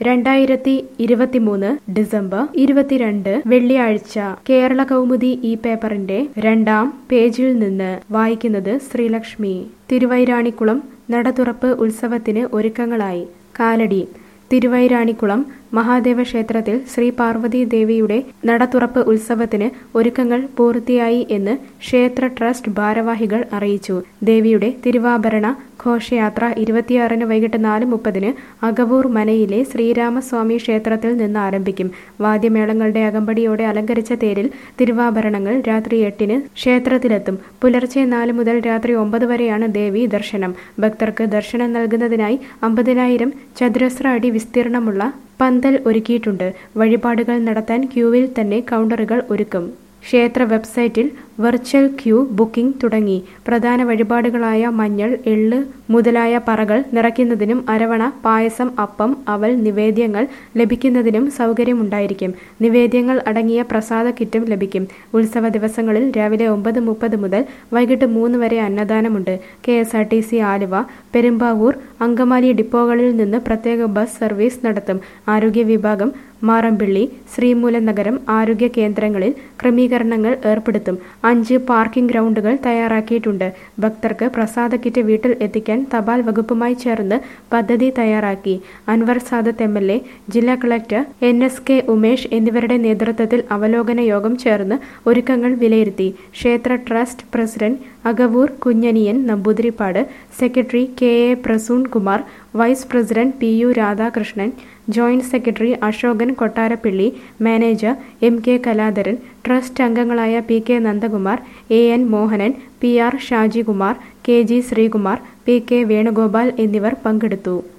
രണ്ടായിരത്തി ഇരുപത്തിമൂന്ന് ഡിസംബർ ഇരുപത്തിരണ്ട് വെള്ളിയാഴ്ച കേരള കൗമുദി ഈ പേപ്പറിന്റെ രണ്ടാം പേജിൽ നിന്ന് വായിക്കുന്നത് ശ്രീലക്ഷ്മി തിരുവൈരാണിക്കുളം നടതുറപ്പ് ഉത്സവത്തിന് ഒരുക്കങ്ങളായി കാലടി തിരുവൈരാണിക്കുളം മഹാദേവ ക്ഷേത്രത്തിൽ ശ്രീ പാർവതി ദേവിയുടെ നടതുറപ്പ് ഉത്സവത്തിന് ഒരുക്കങ്ങൾ പൂർത്തിയായി എന്ന് ക്ഷേത്ര ട്രസ്റ്റ് ഭാരവാഹികൾ അറിയിച്ചു ദേവിയുടെ തിരുവാഭരണ ഘോഷയാത്ര ഇരുപത്തിയാറിന് വൈകിട്ട് നാല് മുപ്പതിന് അകവൂർ മനയിലെ ശ്രീരാമസ്വാമി ക്ഷേത്രത്തിൽ നിന്ന് ആരംഭിക്കും വാദ്യമേളങ്ങളുടെ അകമ്പടിയോടെ അലങ്കരിച്ച തേരിൽ തിരുവാഭരണങ്ങൾ രാത്രി എട്ടിന് ക്ഷേത്രത്തിലെത്തും പുലർച്ചെ നാല് മുതൽ രാത്രി ഒമ്പത് വരെയാണ് ദേവി ദർശനം ഭക്തർക്ക് ദർശനം നൽകുന്നതിനായി അമ്പതിനായിരം ചതുരശ്ര അടി വിസ്തീർണമുള്ള പന്തൽ ഒരുക്കിയിട്ടുണ്ട് വഴിപാടുകൾ നടത്താൻ ക്യൂവിൽ തന്നെ കൗണ്ടറുകൾ ഒരുക്കും ക്ഷേത്ര വെബ്സൈറ്റിൽ വെർച്വൽ ക്യൂ ബുക്കിംഗ് തുടങ്ങി പ്രധാന വഴിപാടുകളായ മഞ്ഞൾ എള്ള് മുതലായ പറകൾ നിറയ്ക്കുന്നതിനും അരവണ പായസം അപ്പം അവൽ നിവേദ്യങ്ങൾ ലഭിക്കുന്നതിനും സൗകര്യമുണ്ടായിരിക്കും നിവേദ്യങ്ങൾ അടങ്ങിയ പ്രസാദ കിറ്റും ലഭിക്കും ഉത്സവ ദിവസങ്ങളിൽ രാവിലെ ഒമ്പത് മുപ്പത് മുതൽ വൈകിട്ട് മൂന്ന് വരെ അന്നദാനമുണ്ട് K S R T C Aluva Perumbavoor Angamaly ഡിപ്പോകളിൽ നിന്ന് പ്രത്യേക ബസ് സർവീസ് നടത്തും ആരോഗ്യ വിഭാഗം മാറമ്പിള്ളി ശ്രീമൂലം നഗരം ആരോഗ്യ കേന്ദ്രങ്ങളിൽ ക്രമീകരണങ്ങൾ ഏർപ്പെടുത്തും അഞ്ച് പാർക്കിംഗ് ഗ്രൗണ്ടുകൾ തയ്യാറാക്കിയിട്ടുണ്ട് ഭക്തർക്ക് പ്രസാദ കിറ്റ് വീട്ടിൽ എത്തിക്കാൻ തപാൽ വകുപ്പുമായി ചേർന്ന് പദ്ധതി തയ്യാറാക്കി Anwar Sadath M L A ജില്ലാ collector N S K Umesh എന്നിവരുടെ നേതൃത്വത്തിൽ അവലോകന യോഗം ചേർന്ന് ഒരുക്കങ്ങൾ വിലയിരുത്തി ക്ഷേത്ര trust president Akavoor Kunjaniyan Namboothiripad secretary K A Prasoon Kumar vice president P U Radhakrishnan joint secretary Ashokan Kottarappilly manager M K Kaladharan trust അംഗങ്ങളായ P K Nandakumar A N Mohanan P R Shajikumar K G Sreekumar P K Venugopal എന്നിവർ പങ്കെടുത്തു